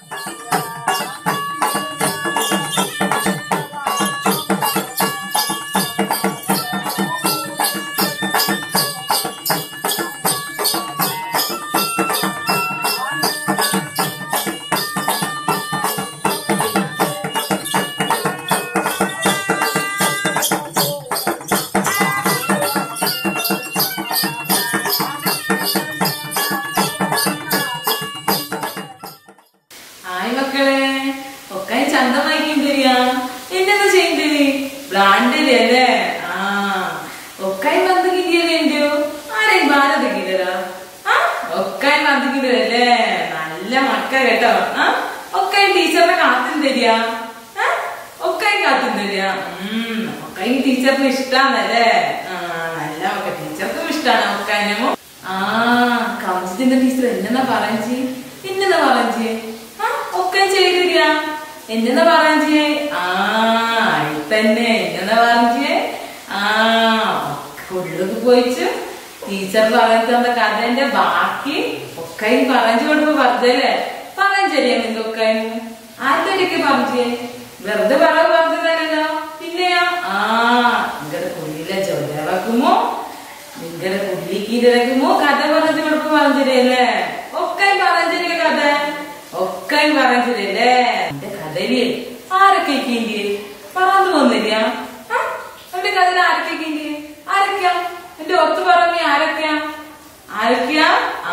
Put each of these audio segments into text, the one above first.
Hi മക്കളെ ഒക്കെ ചന്തം വാങ്ങിക്കൊണ്ടിരിയാ എന്നെന്താ ചെയ്യണ്ടേ ബ്ലാണ്ടില് അല്ലേ ആ ഒക്കായി വന്നിക്കിണ്ടോ ആരെയും ഭാരതിക്കില്ലടാ ആ ഒക്കായി വന്നിക്കിണ്ടല്ലേ നല്ല മക്ക കേട്ടോ ആ ഒക്കായി ടീച്ചറിനെ കാത്തും തരിക ഒക്കായി കാത്തും തരിക ഉം ഒക്കായി ടീച്ചറിന് ഇഷ്ടാന്നല്ലേ ആ നല്ല ഒക്കെ ടീച്ചർക്കും ഇഷ്ടാണ് ഒക്കാനോ ആ കൗൺസിലിന്റെ ടീച്ചർ എന്നെന്നാ പറഞ്ഞു എന്നെന്നാ പറഞ്ഞു ആ ഒക്കെ ചെയ്തില്ല എന്നെന്നാ പറഞ്ഞു ആ ഇത് തന്നെ എന്നെന്നാ പറഞ്ഞു ആ ഉള്ളത് പോയിച്ച് ടീച്ചർ പറഞ്ഞു തന്ന കഥന്റെ ബാക്കി ഒക്കെ പറഞ്ഞു കൊടുക്കുമ്പോ പറഞ്ഞല്ലേ പറഞ്ഞല്ലേ നിങ്ങൾക്കൊക്കെ ആരുടെ പറഞ്ഞു വെറുതെ പറവ് പറഞ്ഞു തരല്ലോ പിന്നെയോ ആ നിങ്ങളുടെ കുഞ്ഞിലെ ജോലിയാക്കുമോ നിങ്ങളുടെ കുട്ടിക്ക് ഇരക്കുമോ കഥ പറഞ്ഞു കൊടുക്കും പറഞ്ഞില്ലേ ഒക്കെ പറഞ്ഞില്ലേ കഥ ഒക്കെ പറഞ്ഞില്ലേ എന്റെ കഥയില് ആരൊക്കെ ഇരിക്കില്ലേ പറന്നു വന്നില്ല ആ? എന്റെ കഥയിൽ ആരൊക്കെ ഇരിക്കില്ലേ ആരൊക്കെയാ എന്റെ ഒത്തു പറഞ്ഞ ആരൊക്കെയാ ആരൊക്കെയാ ആ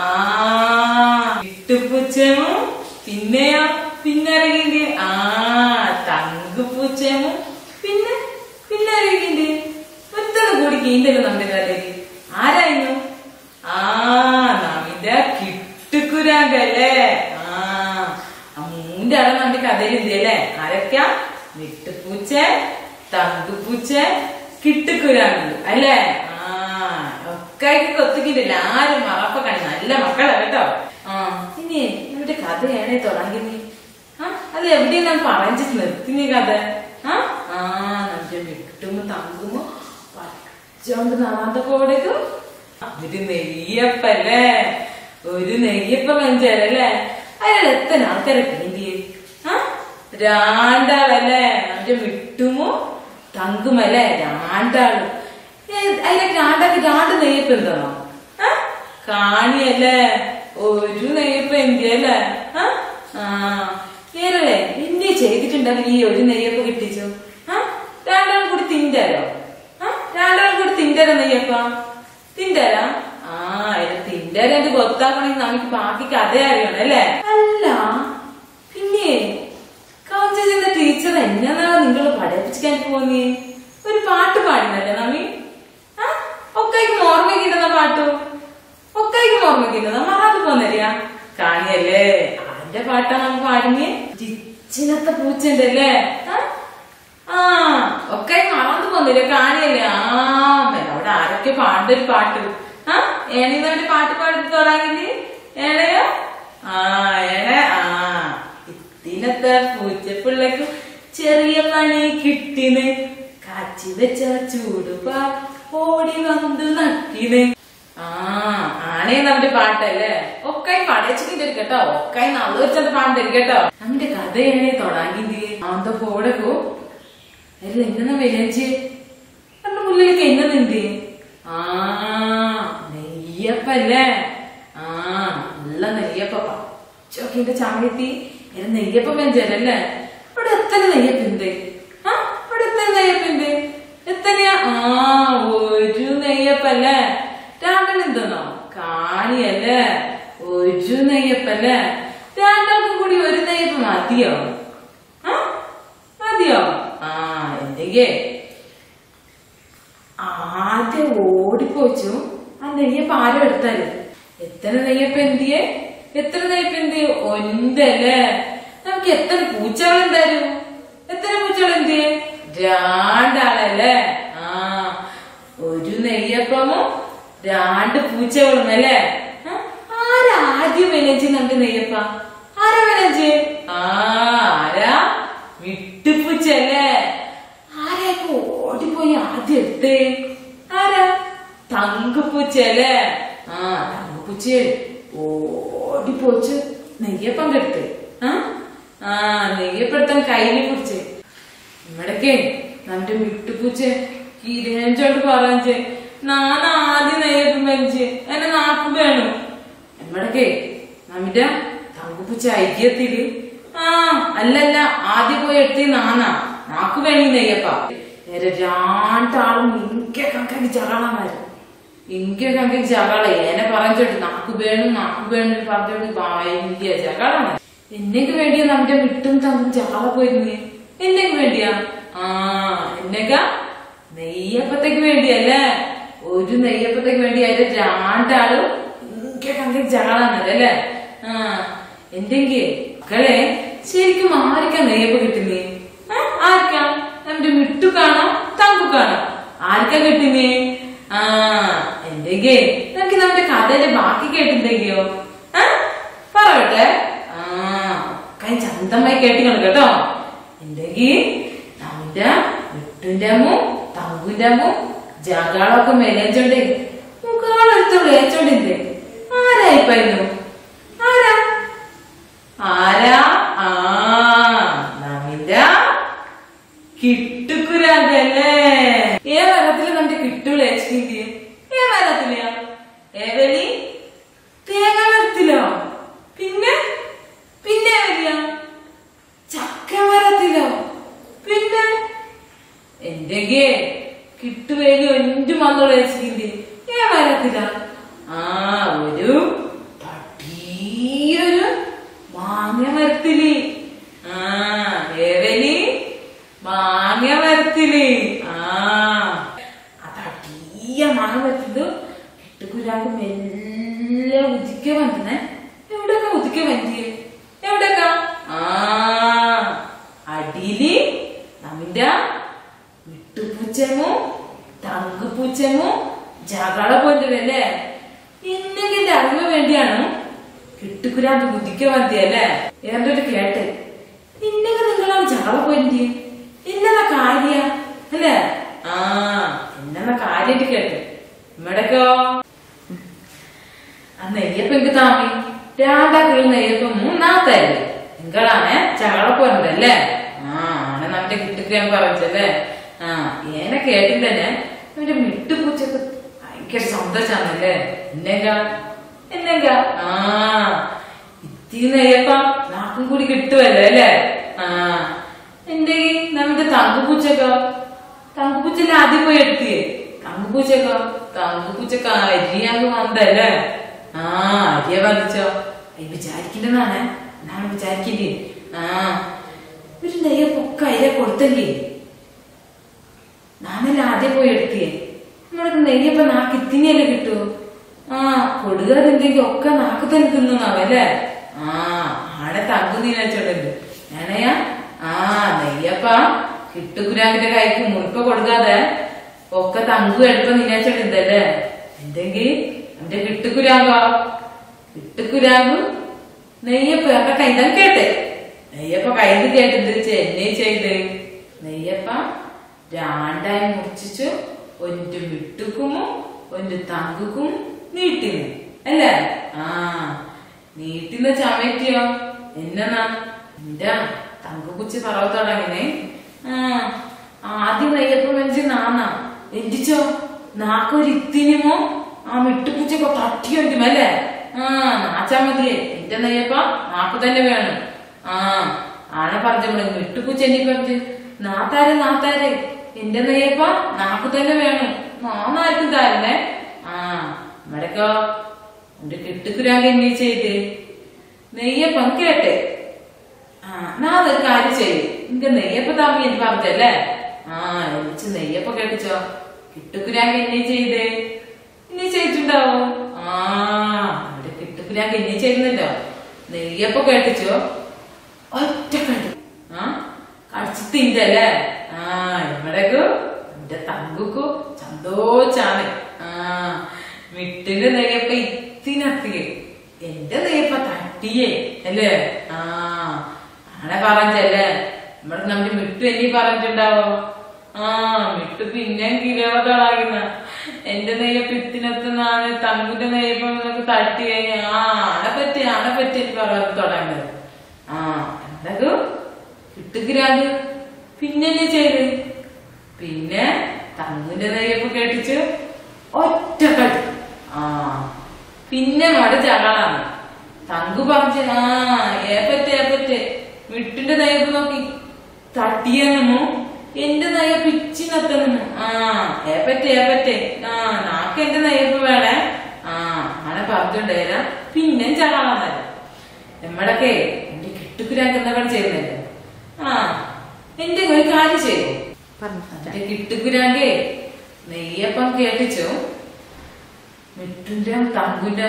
ഇട്ടുപൂച്ചയും പിന്നെയോ പിന്നെ അറിയില്ലേ ആ തങ്കുപൂച്ചയും പിന്നെ പിന്നെ അറിയില്ലേ ഒത്തത് കൂടി കീണ്ടല്ലോ നമ്മുടെ കഥയില് ആരായിരുന്നു ആ നമ്മുടെ കിട്ടുക്കുരാങ്കല്ലേ ആ ആ മൂന്റെ ആളെ നമ്മുടെ കഥയിൽ ഇല്ലേ ആരൊക്കെയാ വിട്ടുപൂച്ച തങ്കുപൂച്ച കിട്ടുക്കുരാങ്ക് അല്ലേ ആ ഒക്കെ കൊത്തുക്കില്ല ആരും മറപ്പ കണി നല്ല മക്കളാ കേട്ടോ ആ ഇനി ഇവിടെ കഥയാണേ തുടങ്ങി ആ അത് എവിടെയും ഞാൻ പറഞ്ഞു നിർത്തിനി കഥ ആ ആ നമ്മുടെ വിട്ടുമ്പോ തങ്കുമോ പച്ചോണ്ട് നാന്ത പോടേക്കും ഒരു നെയ്യപ്പല്ലേ ഒരു നെയ്യപ്പ വെഞ്ചല്ലേ അയാൾ എത്ര ആൾക്കാരെ വേണ്ടിയേ ആ രണ്ടാളല്ലേ അവന്റെ വിട്ടുമോ തങ്കുമല്ലേ രണ്ടാള് ഏ- അതിനെ രണ്ടാക്ക് രണ്ട് നെയ്യപ്പ് എന്താണോ ആ കാണിയല്ലേ ഒരു നെയ്യപ്പ് എന്തിയല്ലേ ആ ആ ഏറല്ലേ എന്തി ചെയ്തിട്ടുണ്ടെങ്കിൽ ഈ ഒരു നെയ്യപ്പ് കിട്ടിച്ചു ആ രണ്ടാളും കൂടി തിന്തരോ ആ രണ്ടാളും കൂടി തിന്തര നെയ്യപ്പ തിന്തര ആ ഇത് തിന്തര എന്ത് ಗೊತ್ತಾക്കണമെങ്കിൽ നമുക്ക് ബാക്കി കഥ അറിയണം അല്ലേ അല്ല പിന്നെ കൗഞ്ചിന്റെ ടീച്ചർ എന്നാ നിങ്ങൾ പഠിപ്പിക്കാൻ പോന്നേ ഒരു പാട്ട് പാടുന്നല്ലേ നമ്മി ആ ഒക്കായിക്കും ഓർമ്മയ്ക്കിടുന്ന പാട്ടു ഒക്കായിക്കും ഓർമ്മയ്ക്കിടുന്ന മറാതെ പോന്നരിയാ കാണിയല്ലേ അതിന്റെ പാട്ടാണ് നമുക്ക് പാടിഞ്ഞ് ചിച്ചിനത്തെ പൂച്ചന്റെ അല്ലേ ആ? ആ ഒക്കെ മറന്നു പോന്നില്ലേ കാണിയല്ലേ ആ അവിടെ ആരൊക്കെ പാണ്ട ഒരു പാട്ട് ആ ഏണിന്നവന്റെ പാട്ട് പാടി തുടങ്ങില്ലേ ഏണയോ ആ ഏണ ആ ഇത്തിനത്തെ പൂച്ചപ്പിള്ളക്കും ചെറിയ പണി കിട്ടിന് കാച്ചി വെച്ച ചൂടുപാ ഓടി വന്ന് നക്കിന് ആ ആണേ നമ്മുടെ പാട്ടല്ലേ ഒക്കായി പടച്ചിട്ട് കേട്ടോ ഒക്കായി നല്ല വെച്ചത് പാണ്ടര് കേട്ടോ നമ്മുടെ കഥയാണേ തുടങ്ങി ആന്ത പോടക്കോ അല്ല എങ്ങനെ വിലച്ച് നമ്മുടെ മുള്ളിലേക്ക് എന്നതുണ്ട് ആ നെയ്യപ്പല്ലേ ആ നല്ല നെയ്യപ്പ പച്ചോക്കിന്റെ ചായത്തി ഇത് നെയ്യപ്പം വെഞ്ചല്ലേ അവിടെ എത്ര നെയ്യപ്പുണ്ട് ആ അവിടെ എത്ര നെയ്യപ്പുണ്ട് എത്രയാ ആ ഒരു നെയ്യപ്പല്ലേ രണ്ടെണ്ണം എന്തെന്നോ കാണിയല്ലേ ഒരു നെയ്യപ്പല്ലേ രണ്ടാൾക്കും കൂടി ഒരു നെയ്യപ്പ് മതിയോ ആ മതിയോ ആ എന്തെങ്കേ ആദ്യം ഓടിപ്പോച്ചു ആ നെയ്യപ്പ ആരും എടുത്താല് എത്ര നെയ്യപ്പ എന്തിയെ എത്ര നെയ്യപ്പ എന്തിയെ ഒന്തല്ലേ നമുക്ക് എത്ര പൂച്ചകൾ എന്തായാലും എത്ര പൂച്ചകൾ എന്തിയെ രണ്ടാളല്ലേ ആ ഒരു നെയ്യപ്പമോ രണ്ട് പൂച്ചകളും അല്ലേ ആ, ആരാദ്യം മേനേജ് നമുക്ക് നെയ്യപ്പ ആരാ മേനേജ് ആ ആരാ വിട്ടുപൂച്ചല്ലേ ആരായിപ്പോ ഓടിപ്പോയി ആദ്യം എടുത്തേ ആരാ തങ്കപ്പൂച്ചല്ലേ ആ തങ്കപ്പൂച്ച ഓടിപ്പോച്ച് നെയ്യപ്പം കെട്ട് ആ ആ നെയ്യപ്പെടുത്താൻ കയ്യിൽ പിടിച്ച് ഇവിടൊക്കെ നമ്മുടെ വിട്ടുപൂച്ച കിരേഞ്ചോട് പറഞ്ഞ് നാൻ ആദ്യം നെയ്യപ്പം വലിച്ച് എന്നെ നാക്ക് വേണു ഇവിടൊക്കെ നമ്മുടെ തങ്കുപൂച്ച ഐക്യത്തില് ആ അല്ലല്ല ആദ്യം പോയി എത്തി നാനാ നാക്ക് വേണി നെയ്യപ്പ നേരെ രണ്ടാളും ഇങ്ക കണക്കാക്കി ചകളാമാര് ഇങ്ക കണക്കാക്കി ചകള എന്നെ പറഞ്ഞോട്ട് നാക്ക് വേണു നാക്ക് വേണു പറഞ്ഞോട്ട് ഭയങ്കര ചകളാണ് എന്നേക്ക് വേണ്ടിയാ നമ്മുടെ വിട്ടും തമ്മും ചകള പോയിരുന്നേ എന്നേക്ക് വേണ്ടിയാ ആ എന്നേക്ക നെയ്യപ്പത്തേക്ക് വേണ്ടിയല്ലേ ഒരു നെയ്യപ്പത്തേക്ക് വേണ്ടി അതിന്റെ രണ്ടാളും ഇങ്ക കണക്കാക്കി ചകളാന്നല്ലേ അല്ലേ ആ എന്തെങ്കിൽ മക്കളെ ശരിക്കും ആർക്കാ നെയ്യപ്പ് കിട്ടുന്നേ ആ, ആർക്കാ നമ്മുടെ മിട്ടു കാണാം തങ്കു കാണാം ആർക്കാ കിട്ടുന്നേ ആ എന്തെങ്കിൽ നമുക്ക് നമ്മുടെ കഥയിലെ ബാക്കി കേട്ടിട്ടുണ്ടെങ്കിയോ ആ പറയട്ടെ ആ കൈ ചന്തമായി കേട്ടിക്കണം കേട്ടോ എന്തെങ്കിൽ നമ്മുടെ മിട്ടുന്റെ അമ്മും തങ്കുന്റെ അമ്മും ജകളൊക്കെ മെലച്ചോണ്ടേ മുക്കാളെടുത്തോളൂ ഏച്ചോണ്ടില്ലേ ആരായിപ്പായിരുന്നു ആരാ ആരാ ആ നമിത കിട്ടുക്കുരാതല്ലേ ഏ മരത്തില് നമ്മുടെ കിട്ടുള്ള ഏച്ചിക്ക് ഏ മരത്തിലെയാ ഏവലി തേങ്ങ മരത്തിലോ പിന്നെ പിന്നെ എവിടെയാ ചക്ക മരത്തിലോ പിന്നെ എന്തെങ്കേ കിട്ടുവേലി ഒഞ്ചു മന്നുള്ള ഏച്ചിക്കിന്റെ ഏ മരത്തില ആ ഒരു പട്ടിയൊരു മാങ്ങ മരത്തില് ആ ഏവലി മാങ്ങ മരത്തില് ആ അതടിയ മാങ്ങ മരത്തില് കിട്ടുകുരാക്ക് മെല്ലെ ഉദിക്ക വന്നേ എവിടെയൊക്കെ ഉദിക്ക വന്നിയേ എവിടെയൊക്ക ആ അടിയില് നമ്മുടെ വിട്ടുപൂച്ചമോ തങ്കുപൂച്ചമോ ജകള പോയിട്ടല്ലേ ഇന്നെങ്കിൽ അറിവ് വേണ്ടിയാണ് കിട്ടുക്കുരാണ്ട് ബുദ്ധിക്ക മതിയല്ലേ ഏറെ ഒരു കേട്ട് ഇന്നൊക്കെ നിങ്ങളാണ് ജകള പോയിന്റ് ഇന്നതാ കാര്യ അല്ലേ ആ ഇന്നതാ കാര്യായിട്ട് കേട്ട് ഇവിടക്കോ ആ നെയ്യപ്പം എനിക്ക് താമി രാണ്ടാക്കുള്ള നെയ്യപ്പം മൂന്നാത്തല്ലേ നിങ്ങളാണ് ചകള പോരണ്ടല്ലേ ആ ആണ് നമ്മുടെ കിട്ടുക്കുരാൻ പറഞ്ഞല്ലേ ആ ഏനെ കേട്ടിട്ട് തന്നെ അവന്റെ മിട്ടുപൂച്ചക്ക് ഭയങ്കര സന്തോഷാണല്ലേ എന്നെങ്ക എന്നെങ്ക ആ ഇത്തിരി നെയ്യപ്പം നാക്കും കൂടി കിട്ടുമല്ലോ അല്ലേ ആ എന്റെ നമ്മുടെ തങ്കുപൂച്ചക്കോ തങ്കുപൂച്ചല്ലേ ആദ്യം പോയി എടുത്തിയേ തങ്കുപൂച്ചക്കോ തങ്കുപൂച്ചക്ക അരിയാങ്ക് വന്നല്ലേ ആ അരിയ വന്നിച്ചോ അയ്യ വിചാരിക്കണ്ടെന്നാണ് എന്നാണ് വിചാരിക്കണ്ടേ ആ ഒരു നെയ്യപ്പൊക്കെ അരിയ കൊടുത്തല്ലേ ഞാനല്ല ആദ്യം പോയി എടുത്തിയേ നമ്മൾക്ക് നെയ്യപ്പ നാക്ക് ഇത്തിനിയല്ലേ കിട്ടൂ ആ കൊടുകാതുണ്ടെങ്കിൽ ഒക്കെ നാക്ക് തന്നെ തിന്നുന്നാവല്ലേ ആ ആടെ തങ്കു നീനച്ചോണ്ട് ഞാനയാ ആ നെയ്യപ്പ കിട്ടുകുരാങ്കിന്റെ കൈക്ക് മുറുക്ക കൊടുക്കാതെ ഒക്കെ തങ്കു എളുപ്പം നീനച്ചോണ്ടല്ലേ എന്തെങ്കിൽ എന്റെ കിട്ടുകുരാങ്കോ കിട്ടുകുരാങ്കു നെയ്യപ്പ ഒക്കെ കൈതാൻ കേട്ടെ നെയ്യപ്പ കൈത് കേട്ടിട്ട് എന്നെ ചെയ്ത് നെയ്യപ്പ രണ്ടായി മുറിച്ചു ഒന്റെ വിട്ടുക്കുമോ ഒന്റെ തങ്കുക്കും നീട്ടിന്ന് അല്ലേ ആ നീട്ടിന്ന് ചമയറ്റിയോ എന്നാ എന്റെ തങ്കുക്കുച്ചി പറവ് തുടങ്ങിനെ ആ ആദ്യം നെയ്യപ്പം വെഞ്ചി നാന്നാ എന്തിച്ചോ നാക്കൊരു ഇത്തിനുമോ ആ മിട്ടുപൂച്ചൊക്കെ തട്ടിയൊണ്ടും അല്ലേ ആ നാച്ചാ മതിയേ എന്റെ നെയ്യപ്പ നാക്ക് തന്നെ വേണം ആ ആനെ പറഞ്ഞു മിട്ടുപൂച്ച എന്നെ പറഞ്ഞു നാത്താരെ നാത്താരെ എന്റെ നെയ്യപ്പ നാക്ക് തന്നെ വേണം നാന്നാർക്കും താരല്ലേ ആ ഇവിടക്കോ എന്റെ കിട്ടുക്കുരാങ്ക് എന്നെ ചെയ്ത് നെയ്യപ്പം കേട്ടെ ആ നാ ഒരു കാര്യം ചെയ്യും നിങ്ങക്ക് നെയ്യപ്പ താമി എന്ന് പറഞ്ഞല്ലേ ആ എനിക്ക് നെയ്യപ്പ കേട്ടിച്ചോ കിട്ടുക്കുരാങ്ക് എന്നെ ചെയ്ത് ഇനി ചെയ്തിട്ടുണ്ടാവോ ആ ഇവിടെ കിട്ടുക്കുരാങ്ക് എന്നെ ചെയ്യുന്നല്ലോ നെയ്യപ്പ കേട്ടിച്ചോ ഒറ്റ കണ്ടു ആ കടിച്ചിട്ടില്ലല്ലേ ആ ഇവിടേക്ക് എന്റെ തങ്കുക്കു സന്തോഷാണ് ആ വിട്ടിന്റെ നെയ്യപ്പ ഇത്തിനത്തിയെ എന്റെ നെയ്യപ്പ തട്ടിയേ അല്ലേ ആ ആണെ പറഞ്ഞല്ലേ നമ്മുടെ നമ്മുടെ മിട്ടു എന്നി പറഞ്ഞിട്ടുണ്ടാവോ ആ മിട്ടു പിന്നെ കിലോകളാകുന്ന എന്റെ നെയ്യപ്പ് ഇത്തിനത്തുന്നാണ് തങ്കുന്റെ നെയ്യപ്പം നിനക്ക് തട്ടി കഴിഞ്ഞ ആ ആണെ പറ്റി ആണെ പറ്റി പറയാൻ തുടങ്ങുന്നത് ആ എന്തൊക്കെ കിട്ടുക്കുരാങ്ക് പിന്നെ എന്നെ ചെയ്ത് പിന്നെ തങ്ങുവിന്റെ നെയ്യപ്പ് കേട്ടിച്ച് ഒറ്റ കടി ആ പിന്നെ മട ചകളാണ് തങ്കു പറഞ്ഞു ആ ഏപ്പറ്റ് ഏപ്പറ്റ് വിട്ടിന്റെ നെയ്യപ്പ് നോക്കി തട്ടിയെന്നു എന്റെ നെയ്യപ്പ് ഇച്ചി നത്തന്നു ആ ഏപ്പറ്റ് ഏപ്പറ്റ് ആ നാക്ക് എന്റെ നെയ്യപ്പ് വേണേ ആ അങ്ങനെ പറഞ്ഞുണ്ടായില്ല പിന്നെ ചകളാന്നല്ല നമ്മളൊക്കെ എന്റെ കിട്ടുക്കുരാക്ക് എന്താ ചെയ്യുന്നില്ല ആ എന്റെ ഒരു കാര്യം ചെയ്യും എന്റെ കിട്ടുക്കുരാങ്കെ നെയ്യപ്പം കേട്ടിച്ചു മിട്ടുന്റെ തങ്കുന്റെ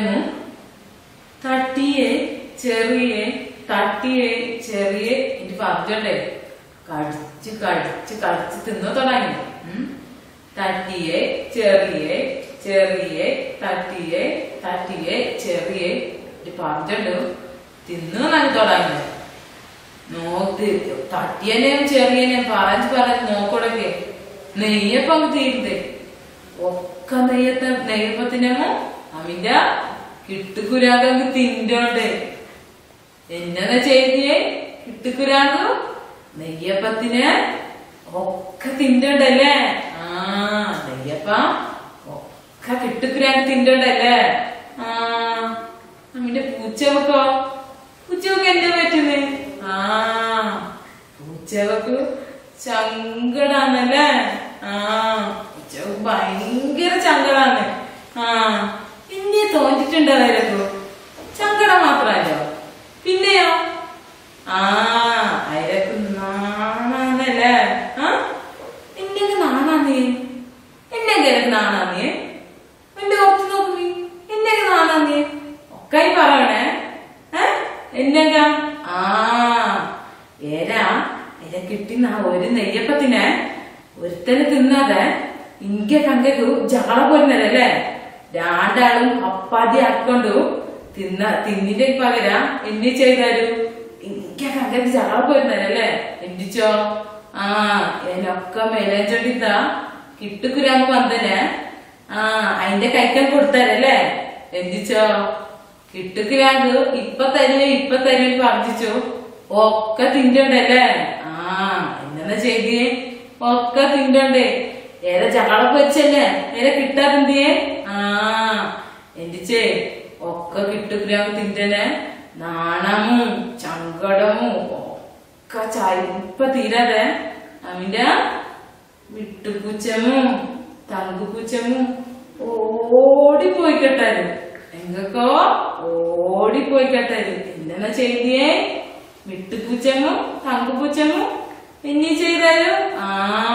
തട്ടിയെ ചെറിയ തട്ടിയെ ചെറിയ എനിക്ക് പറഞ്ഞോണ്ടേ കടിച്ച് കടിച്ച് കടിച്ച് തിന്നു തുടങ്ങി ഉം. തട്ടിയെ ചെറിയ ചെറിയ തട്ടിയെ തട്ടിയെ ചെറിയ എനിക്ക് പറഞ്ഞോണ്ട് തിന്നു നന്ദി തുടങ്ങി നോക്ക് തട്ടിയനെയും ചെറിയനെയും പറഞ്ഞു പറഞ്ഞ് നോക്കടൊക്കെ നെയ്യപ്പം തീരുന്നേ ഒക്കെ നെയ്യത്ത നെയ്യപ്പത്തിനോ അവന്റെ കിട്ടുകുരാങ്ക് തിന്നോണ്ട് എന്നതാ ചെയ്തിയേ കിട്ടുകുരാങ്ക് നെയ്യപ്പത്തിന് ഒക്കെ തിന്നണ്ടല്ലേ ആ നെയ്യപ്പം ഒക്കെ കിട്ടുകുരാങ്ക് തിന്നണ്ടല്ലേ ആ അവന്റെ പൂച്ചവക്കോ പൂച്ചവക്ക് എന്താ പറ്റുന്നേ ആ പൂച്ചവക്ക് സങ്കടാണല്ലേ ആ പൂച്ചവക്ക് ഭയങ്കര സങ്കടാണ് ആ ഇന്നെ തോന്നിട്ടുണ്ടോ അവരൊക്കെ സങ്കടം മാത്രല്ലോ പിന്നെയോ ആ അയരക്ക് നാണാന്നല്ലേ ആ എന്നെ നാണാന്നേ എന്നെ കിഴക്ക് നാണാന്നേ എന്റെ കുറച്ച് നോക്കി എന്നെ നാണാന്നേ ഒക്കെ പറയണേ ഏ എന്നെങ്ക ആ ഏരാ എര കിട്ടുന്ന ആ ഒരു നെയ്യപ്പത്തിന് ഒരുത്തന് തിന്നാതെ ഇങ്ക കങ്കു ജാള പോരുന്നല്ലേ രണ്ടാളും അപ്പാതി ആക്കൊണ്ടു തിന്ന തിന്നിന്റെ പകരം എന്നി ചെയ്താലും ഇങ്ക കങ്കക്ക് ജാള പോരുന്നല്ലേ എന്തിച്ചോ ആ എന്നൊക്കെ മേലേച്ചോട്ടിത്ത കിട്ടുക്കുരാമ്പ് വന്നനെ ആ അതിന്റെ കൈക്കൽ കൊടുത്തരല്ലേ എന്തിച്ചോ കിട്ടുക്കുരാങ്ക് ഇപ്പൊ തരുവേ ഇപ്പൊ തരുവേ പറഞ്ഞിച്ചു ഒക്കെ തിന്നണ്ടല്ലേ ആ എന്നാ ചെയ്തിയേ ഒക്കെ തിന്നണ്ടേ ഏറെ ചകളപ്പ് വെച്ചല്ലേ ഏറെ കിട്ടാതെന്തിയേ ആ എന്തിച്ചേ ഒക്കെ കിട്ടുക്കുരാങ്ക് തിന്നനെ നാണമും ചങ്കടമും ഒക്കെ ചായ ഇപ്പൊ തീരാതെ അവന്റെ വിട്ടുപൂച്ചമും തങ്കുപൂച്ചമും ഓടിപ്പോയി കെട്ടാര് എങ്ങക്കോ ഓടിപ്പോയി കെട്ടാര് എന്നാ ചെയ്തിയേ വിട്ടുപൂച്ചമും തങ്കുപൂച്ചമും ഇനി ചെയ്താലും ആ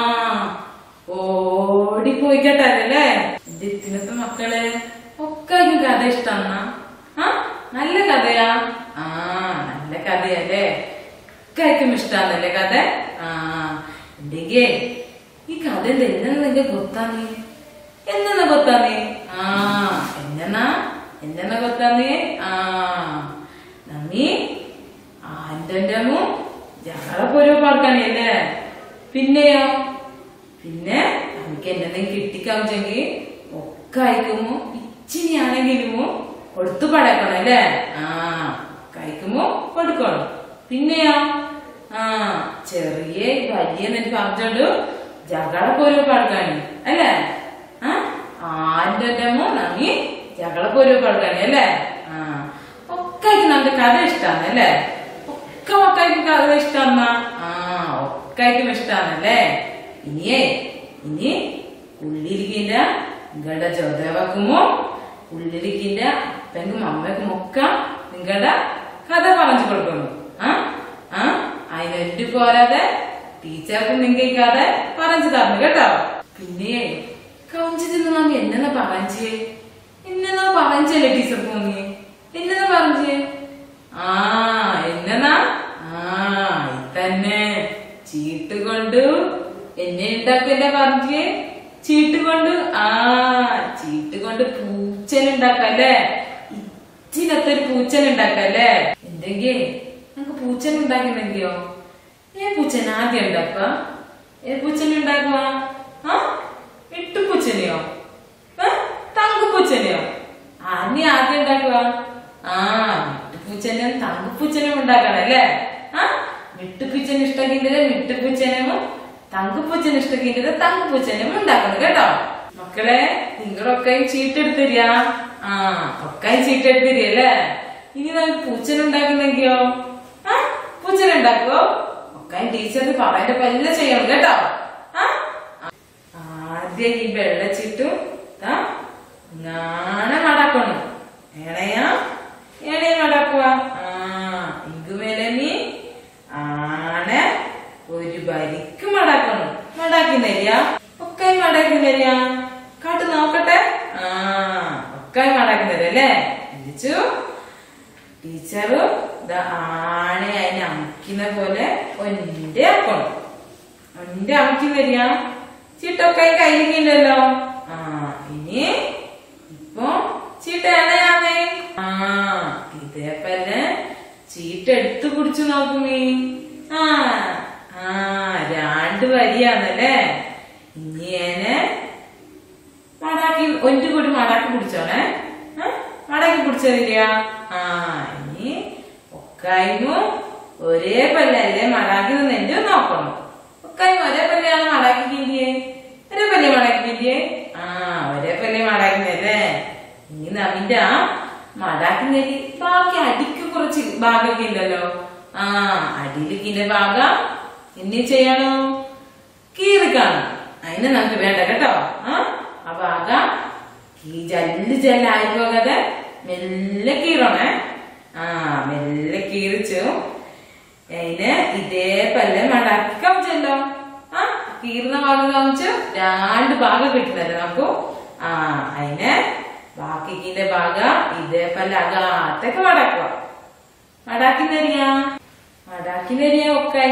ഓടിപ്പോയി കേട്ടാരല്ലേ എന്റെ ഇത്തിനത്തെ മക്കള് ഒക്കെ ഈ കഥ ഇഷ്ടമാ ആ നല്ല കഥയാ ആ നല്ല കഥയല്ലേ ഒക്കെയായിരിക്കും ഇഷ്ടാന്നല്ലേ കഥ ആ എന്തെങ്കേ ഈ കഥ എന്നെന്ന് നിന്റെ ಗೊತ್ತಾನೆ എന്നെന്ന ಗೊತ್ತಾನೆ ആ എന്നെന്നാ എന്നെന്ന ಗೊತ್ತಾನೆ ആ നമ്മി ആന്റന്റമു ജകളപ്പൊരു പാർക്കാണിയല്ലേ പിന്നെയോ പിന്നെ നമുക്ക് എന്തെങ്കിലും കിട്ടിക്കാമെങ്കിൽ ഒക്കെ അയക്കുമ്പോ ഇച്ചിരിയാണെങ്കിലും കൊടുത്തു പടക്കണം അല്ലേ ആ കഴിക്കുമ്പോ കൊടുക്കണം പിന്നെയോ ആ ചെറിയ വലിയ നെറ്റ് പറഞ്ഞോണ്ട് ജകളപ്പൊരു പാർക്കാണി അല്ലേ ആ ആന്റന്റമു നമ്മി ജകളപ്പൊരു പാർക്കാണി അല്ലേ ആ ഒക്കെ നമ്മുടെ കഥ ഇഷ്ടാണ് അല്ലേ ഒക്കെ മക്കൾക്ക് കഥ ഇഷ്ടമ്മ ആ ഒക്കായിട്ടും ഇഷ്ടാണല്ലേ ഇനിയേ ഇനി ഉള്ളിരിക്കിന്റെ നിങ്ങളുടെ ചോദ്യവക്കുമോ ഉള്ളിരിക്കിന്റെ അപ്പനും അമ്മക്കും ഒക്കെ നിങ്ങളുടെ കഥ പറഞ്ഞു കൊടുക്കുന്നു ആ ആ അതിനൊരു പോരാതെ ടീച്ചർക്കും നിങ്ങൾക്ക് ഈ കഥ പറഞ്ഞു തന്നു കേട്ടോ പിന്നെ കൗഞ്ചി തിന്ന് മാമി എന്നെന്നാ പറഞ്ഞേ എന്നെന്നാ പറഞ്ഞല്ലേ ടീച്ചർ പോന്നി എന്നെന്നാ പറഞ്ഞേ ആ എന്നതാ ആ ഇതന്നെ ചീട്ട് കൊണ്ട് എന്നെ ഉണ്ടാക്കല്ലേ പറഞ്ഞേ ചീട്ട് കൊണ്ട് ആ ചീട്ട് കൊണ്ട് പൂച്ചൻ ഉണ്ടാക്കല്ലേ ഇച്ചിനത്തൊരു പൂച്ചൻ ഉണ്ടാക്കല്ലേ എന്തെങ്കിൽ നമുക്ക് പൂച്ചൻ ഉണ്ടാക്കുന്നെങ്കിയോ ഏ പൂച്ചൻ ആദ്യം ഉണ്ടാക്ക ഏ പൂച്ചൻ ഉണ്ടാക്കുക ആ എട്ടു പൂച്ചനെയോ ഏ തങ്കു പൂച്ചനെയോ ആദ്യം ആദ്യം ഉണ്ടാക്കുക ആ പൂച്ചനും തങ്കപ്പൂച്ചനും ഉണ്ടാക്കണം അല്ലേ ആ മിട്ടുപൂച്ചന് ഇഷ്ടക്കിന്റെ മിട്ടുപൂച്ചനും തങ്കുപൂച്ചന് ഇഷ്ടക്കിന്റെ തങ്കുപൂച്ചനും ഉണ്ടാക്കണം കേട്ടോ മക്കളെ നിങ്ങളൊക്കെ ചീട്ടെടുത്തരിക ആ ഒക്കെ ചീട്ടെടുത്തരികല്ലേ ഇനി നമുക്ക് പൂച്ചന ഉണ്ടാക്കുന്നെങ്കിയോ ആ പൂച്ചന ഉണ്ടാക്കുവോ ഒക്കെ ടീച്ചറിന് പറയേണ്ട പല്ല ചെയ്യണം കേട്ടോ ആ ആദ്യം ഈ വെള്ളച്ചിട്ടും ദാ ഇങ്ങനെ മടക്കണം ഏണയാ ഏണയെ മടക്കുക ആ ഇങ്കുമേലമി ആണ് ഒരു വരിക്ക് മടക്കണം മടാക്കി തരിക ഒക്കെ മടക്കി തരിക കാട്ട് നോക്കട്ടെ ആ ഒക്കെ മടക്കി തരല്ലേ എത്തിച്ചു ടീച്ചറ് ദാ ആണെ അതിനെ അമുക്കുന്ന പോലെ ഒന്റെ ആക്കണം ഒന്റെ അമുക്കി വരിക ചീട്ടൊക്കെ കയ്യിലില്ലല്ലോ ആ ഇനി ഇപ്പൊ ചീട്ട എണയാന്നേ ആ ഇതേപോലെ ചീട്ട എടുത്തു കുടിച്ചു നോക്കുമീ ആ ആ രണ്ട് വരിയാന്നല്ലേ ഇനി എന്നെ മടാക്കി ഒന്റെ കൂടി മടാക്കി പിടിച്ചോണേ ആ, മടാക്കി പിടിച്ചതില്ല ആ ഇനി ഒക്കായ്മു ഒരേ പല്ലല്ലേ മടാക്കി നിന്നെ നോക്കണം ഒക്കായ്മ ഒരേ പല്ലാണ് മടാക്കി കിണ്ടിയേ ഒരേ പല്ലേ മടാക്കി കിണ്ടിയേ ആ ഒരേ പല്ലേ മടാക്കുന്നല്ലേ ഇനി നമ്മിന്റെ ആ മടാക്കുന്നേരി ബാക്കി അടിക്ക് കുറച്ച് ഭാഗമൊക്കെ ഉണ്ടല്ലോ ആ അടിയിലേക്കിന്റെ ഭാഗം ഇനി ചെയ്യണോ കീറി കാണും അതിന് നമുക്ക് വേണ്ട കേട്ടോ ആ ആ ഭാഗം ഈ ജല്ല് ജല്ലായി പോകാതെ മെല്ലെ കീറണേ ആ മെല്ലെ കീറിച്ചു അതിന് ഇതേ പല്ലെ മടക്കി കമിച്ചല്ലോ ആ കീറുന്ന ഭാഗം കമിച്ച് രണ്ട് ഭാഗം കിട്ടുന്നല്ലേ നമുക്ക് ആ അതിന് ബാക്കിന്റെ ഭാഗം ഇതേ പല്ലെ അകത്തേക്ക് മടക്കുക മടാക്കിന്നരിയ മടാക്കിന്നരിയ ഒക്കെ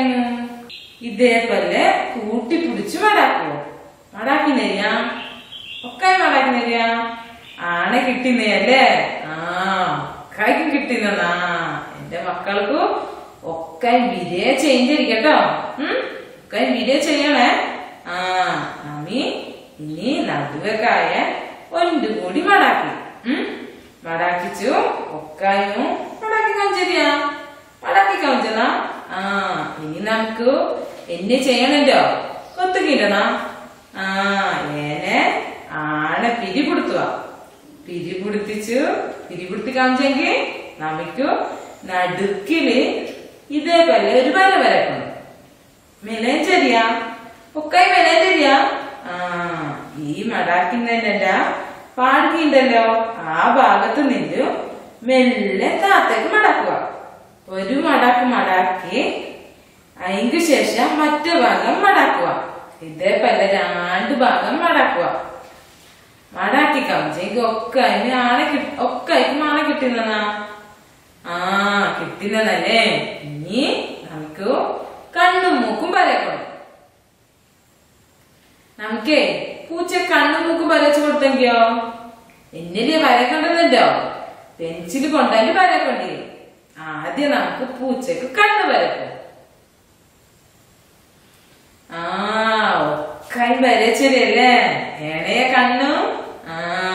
ഇതേപോലെ കൂട്ടി പിടിച്ച് മടാക്കുവോ മടാക്കിന്നരിയ ഒക്കെ മടാക്കിന്നരിയ ആണെ കിട്ടുന്നയല്ലേ ആ ഒക്കായിക്കും കിട്ടുന്നതാ എന്റെ മക്കൾക്ക് ഒക്കെ വിരേ ചെയ്തിരിക്കട്ടോ ഉം ഒക്കെ വിരേ ചെയ്യണേ ആ അമ്മി ഇനി നടുവക്കായ ഒണ്ട് കൂടി മടാക്കി ഉം മടാക്കിച്ചു ഒക്കായും മടാക്കി കാണിച്ചരിയാ മടാക്കി കാണിച്ചതാ ആ ഇനി നമുക്ക് എന്നെ ചെയ്യണല്ലോ കൊത്തുകിട്ടണ ആ ഏനെ ആണെ പിരിപിടുത്തുക പിരിപിടുത്തിച്ചു പിരിപിടുത്തി കാണിച്ചെങ്കിൽ നമുക്ക് നടുക്കില് ഇതേപോലെ ഒരു വര വരക്കണം മെലേഞ്ചരിയ ഒക്കെ മെലേഞ്ചരിയ ആ ഈ മടാക്കിന്റെ പാടുകയുണ്ടല്ലോ ആ ഭാഗത്ത് നിന്ന് മെല്ലെ താത്തേക്ക് മടക്കുക ഒരു മടക്ക് മടക്കി അതിന് ശേഷം മറ്റു ഭാഗം മടക്കുക ഇതേപോലെ രണ്ട് ഭാഗം മടക്കുക മടാക്കി കമിച്ചെങ്കിൽ ഒക്കെ അതിന് ആളെ കിട്ടി ഒക്കെ അതിന് ആളെ കിട്ടുന്നതാ ആ കിട്ടുന്നതല്ലേ ഇനി നമുക്ക് കണ്ണും മൂക്കും വരക്കണം നമുക്കേ പൂച്ച കണ്ണും മൂക്കും വരച്ചു കൊടുത്തെങ്കിയോ എന്നിലെ വരക്കണ്ടെന്നല്ലോ പെൻസിൽ കൊണ്ടതിന് വരക്കണ്ടേ ആദ്യം നമുക്ക് പൂച്ചക്ക് കണ്ണ് വരക്കും ആ ഒക്കായി വരച്ചതല്ലേ ഏണയ കണ്ണു ആ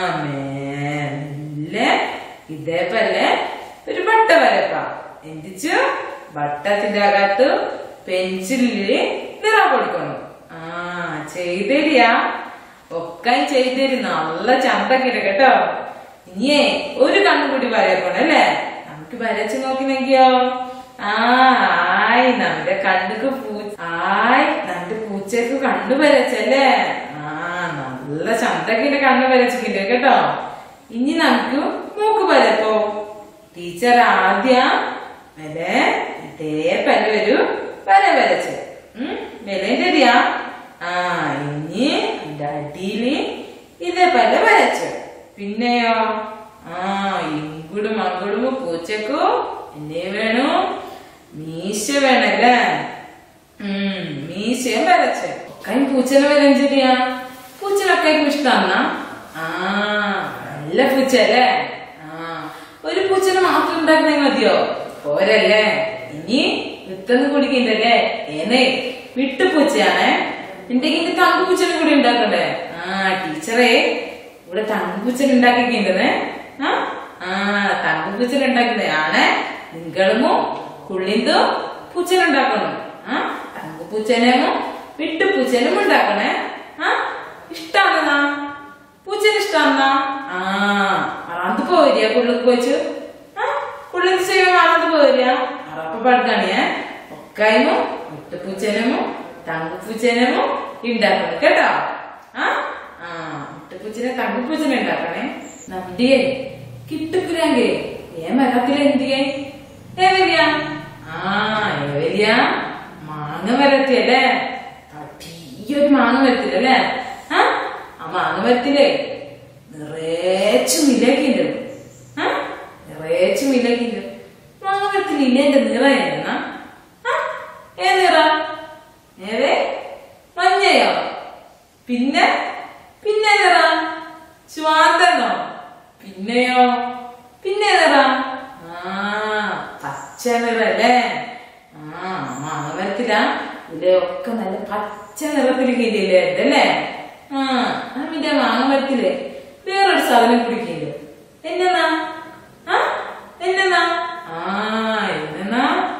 മെല്ലെ ഇതേപോലെ ഒരു ബട്ട വരക്ക എന്തിച്ചു ബട്ടത്തിന്റെ അകത്ത് പെൻസിലില് നിറം കൊടുക്കണം ആ ചെയ്തരിയാ ഒക്കെ ചെയ്തരി നല്ല ചന്തക്കിട കേട്ടോ ഇനിയേ ഒരു കണ്ണും കൂടി വരക്കണം അല്ലേ നമുക്ക് വരച്ചു നോക്കിനെങ്കിയോ ആ ആയ് നമ്മുടെ കണ്ണുക്ക് പൂ ആയ് നമ്മുടെ പൂച്ചക്ക് കണ്ണു വരച്ചല്ലേ ആ നല്ല ചന്തക്കിന്റെ കണ്ണ് വരച്ചിട്ടുണ്ട് കേട്ടോ ഇനി നമുക്ക് മൂക്ക് വരപ്പോ ടീച്ചർ ആദ്യം വരെ ഇതേപോലെ ഒരു വര വരച്ച് വിലന്റെരിയാ ആ ഇനി അതിന്റെ അടിയില് ഇതേപോലെ വരച്ചു പിന്നെയോ ആ ഇങ്ങടും അങ്ങടും പൂച്ചക്കു എന്നെ വേണു മീശ വേണല്ലേ ഉം മീശയും വരച്ച് ഒക്കെ പൂച്ചനെ വരഞ്ചിരിയാ പൂച്ചനൊക്കെ ഇഷ്ടാന്നാ ആ നല്ല പൂച്ച അല്ലേ ആ ഒരു പൂച്ചനെ മാത്രം ഉണ്ടാക്കണേ മതിയോ പോരല്ലേ ഇനി വിത്തൊന്നും കുടിക്കണ്ടല്ലേ ഏനേ വിട്ടുപൂച്ചയാണേ ഉണ്ടെങ്കിൽ ഇനി തങ്കുപൂച്ചനെ കൂടി ഉണ്ടാക്കണ്ടേ ആ ടീച്ചറേ ഇവിടെ തങ്കുപൂച്ചൻ ഉണ്ടാക്കിക്കുന്നേ ആ ആ തങ്കുപൂച്ചൻ ഉണ്ടാക്കുന്നേ ആണ് നിങ്ങളും കുള്ളിന്തും പൂച്ചനെ ഉണ്ടാക്കണം ആ തങ്കപ്പൂച്ചനും വിട്ടുപൂച്ചനും ഉണ്ടാക്കണേ ആ ഇഷ്ടാണെന്നാ പൂച്ചന് ഇഷ്ടാണെന്നാ ആ മറന്നു പോരിയ പുള്ളിക്ക് വെച്ച് ആ പുള്ളിക്ക് ചെയ്യാൻ മറന്നു പോരിയ അറപ്പ പാടുകയാണേ ഒക്കായ്മോ വിട്ടുപൂച്ചനും തങ്കപ്പൂച്ചനും ഉണ്ടാക്കണം കേട്ടോ ആ ആ വിട്ടുപൂച്ചനെ തങ്കപ്പൂച്ചനെ ഉണ്ടാക്കണേ നമ്മുടെ കിട്ടുക്കുരാങ്കേ ഏ മരത്തില് എന്തിയേ ഏവരിയ ആ ഏവരിയ മാങ്ങ വരത്തിയല്ലേ തട്ടിയൊരു മാങ്ങ വരത്തില്ലല്ലേ ആ ആ മാങ്ങ വരത്തില്ലേ നിറേച്ചു മിലക്കിണ്ട് ആ നിറേച്ചു മിലക്കിണ്ട് മാങ്ങ വരത്തിൽ ഇല്ലേന്റെ നിറ എന്നാ ആ ഏ നിറ ഏവേ മഞ്ഞയോ പിന്നെ പിന്നെ നിറ ചുവാന്തനോ പിന്നെയോ പിന്നെ നിറ ആ പച്ച നിറല്ലേ ആ മാങ്ങമരത്തില ഇതിലൊക്കെ നല്ല പച്ച നിറത്തിൽ കീഴില്ലേ അല്ലേ ആ അതിന്റെ മാങ്ങമരത്തില് വേറൊരു സാധനം കുടിക്കില്ല എന്നാ ആ എന്നാ ആ എന്നാ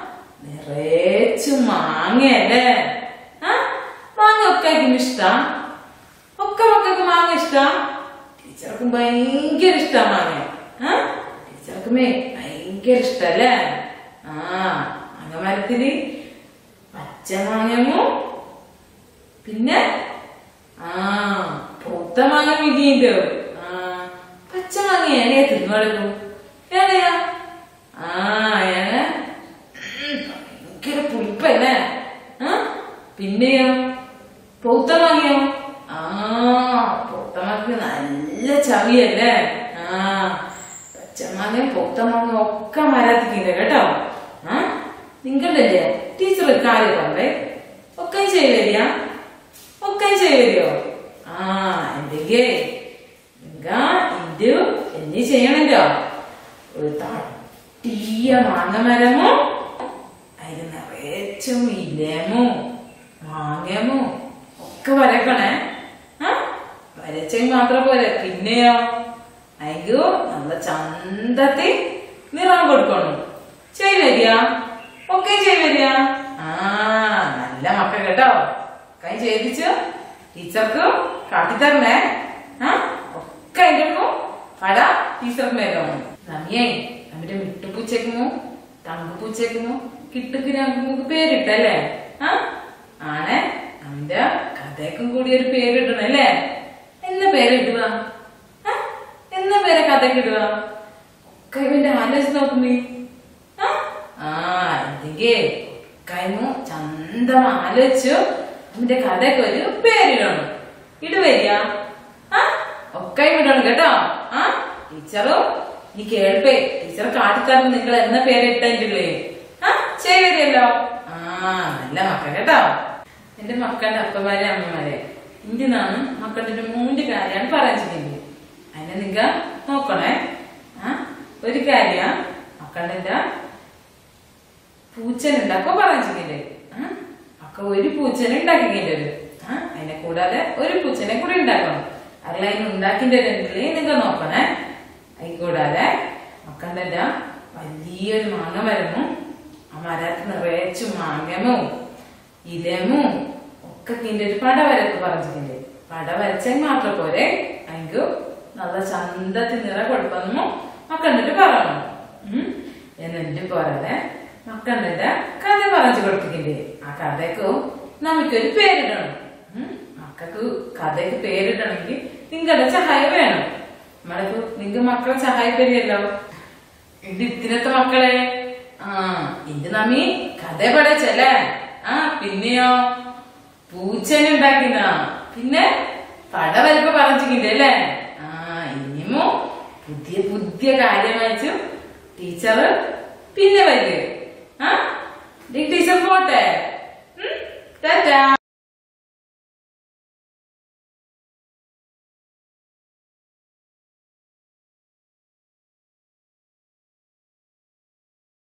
നിറച്ചു മാങ്ങയല്ലേ ആ മാങ്ങ ഒക്കെ ഇഷ്ടാ ഒക്കെ മക്കൾക്ക് മാങ്ങ ഇഷ്ടാ ടീച്ചർക്കും ഭയങ്കര ഇഷ്ടാ മാങ്ങ ആ ടീച്ചർക്കുമേ ഭയങ്കര ഇഷ്ടല്ലേ ആ മാങ്ങമരത്തില് പച്ച മാങ്ങമോ പിന്നെ ആ പൊത്ത മാങ്ങ വിധിയുണ്ട് ആ പച്ച മാങ്ങ ഏണയാ തിന്നുവളൂ ഏണയാ ആ ഏണ ഉം, ഭയങ്കര പുളിപ്പല്ലേ ആ പിന്നെയോ പൊത്ത മാങ്ങയോ ആ പൊത്ത മാങ്ങ നല്ല ചവിയല്ലേ ആ പച്ചമാങ്ങയും പൊത്ത മാങ്ങ ഒക്കെ മരത്തിക്കില്ല കേട്ടോ ആ നിങ്ങളുടെ ടീച്ചർ ഒരു കാര്യം പറഞ്ഞേ ഒക്കെ ചെയ്വരിക ഒക്കെ ചെയ്വരിയോ ആ എന്തെങ്കേ നിങ്ങ ഇത് എന്ത് ചെയ്യണല്ലോ ഒരു തട്ടിയ മാങ്ങ മരമോ അതിന് നിറച്ചും ഇലമോ മാങ്ങമോ ഒക്കെ വരക്കണേ ആ വരച്ചെങ്കിൽ മാത്രം പോരെ പിന്നെയോ അയ്യോ നല്ല ചന്തത്തിൽ നിറം കൊടുക്കണം ചെയ് വരിക ഒക്കെ ചെയ് വരിക ആ നല്ല മക്ക കേട്ടോ കൈ ചെയ്യിപ്പിച്ച് ടീച്ചർക്ക് കാട്ടിത്തരണേ ആ ഒക്കെ അതിന്റെ പട ടീച്ചർക്ക് മേലോ നമിയേ നമ്മുടെ വിട്ടുപൂച്ചക്കുമോ തങ്കപ്പൂച്ചക്കുമോ കിട്ടുക്കിനാക്കുമോ പേരിട്ടല്ലേ ആ ആണേ നമ്മുടെ കഥയ്ക്കും കൂടി ഒരു പേരിടണല്ലേ എന്ന പേരിടുക ആ? എന്ന പേരെ കഥയ്ക്ക് ഇടുക ഒക്കെ ഇവന്റെ ആലോചിച്ച് നോക്കുമ്പോ ആ? ആ എന്തെങ്കി കൈമു ചന്തം ആലോചിച്ചു അവന്റെ കഥയ്ക്ക് ഒരു പേരിടണം ഇടുവരിക ആ ഒക്കെ വിടണം കേട്ടോ ആ ടീച്ചറും നീ കേൾപ്പേ ടീച്ചർ കാട്ടിത്തരണം നിങ്ങൾ എന്ന പേരിട്ടില്ലേ ആ ചെയ്തല്ലോ ആ നല്ല മക്കൾ കേട്ടോ എന്റെ മക്കളുടെ അപ്പമാരെ അമ്മമാരെ ഇന്റെ നാണ് മക്കളുടെ ഒരു മൂന്ന് കാര്യമാണ് പറഞ്ഞിരിക്കുന്നത് അതിനെ നിങ്ങ നോക്കണേ ആ ഒരു കാര്യ മക്കളുടെ പൂച്ചൻ ഉണ്ടാക്കോ പറഞ്ഞിരിക്കണ്ടേ ഒക്കെ ഒരു പൂച്ചനെ ഉണ്ടാക്കിക്കേണ്ടി ആ അതിനെ കൂടാതെ ഒരു പൂച്ചനെ കൂടി ഉണ്ടാക്കണം അല്ല അതിന് ഉണ്ടാക്കിന്റെ രണ്ടിലേ നിങ്ങൾ നോക്കണേ അതിൽ കൂടാതെ മക്കളുടെ വലിയൊരു മാങ്ങ മരമോ ആ മരത്ത് നിറച്ചു മാങ്ങമോ ഇലമോ ഒക്കെ ഇതിന്റെ ഒരു പട വരക്ക് പറഞ്ഞിട്ടുണ്ട് പട വരച്ചാൽ മാത്രം പോരെ അതിക്ക് നല്ല ചന്തത്തിൽ നിറ കൊടുക്കുന്നു മക്കണ്ടിട്ട് പറയണം ഉം. എന്നിട്ട് പോരാതെ മക്കണ്ടിട്ട് കഥ പറഞ്ഞു കൊടുത്തിട്ടുണ്ട് ആ കഥക്ക് നമുക്കൊരു പേരിടണം ഉം. മക്കൾക്ക് കഥയ്ക്ക് പേരിടണമെങ്കിൽ നിങ്ങളുടെ സഹായം വേണം നമ്മൾക്ക് നിങ്ങക്ക് മക്കളെ സഹായിപ്പരിയല്ലോ ഇത് ഇത്തിനത്തെ മക്കളെ ആ ഇത് നമ്മി കഥ പഠിച്ചല്ലേ ആ പിന്നെയോ പൂച്ചനെ ഉണ്ടാക്കുന്ന പിന്നെ പട വരപ്പ് പറഞ്ഞിട്ടുണ്ട് അല്ലേ ആ ഇനിമോ പുതിയ പുതിയ കാര്യം വെച്ചു ടീച്ചർ പിന്നെ വരും ആ ടീച്ചർ പോട്ടെ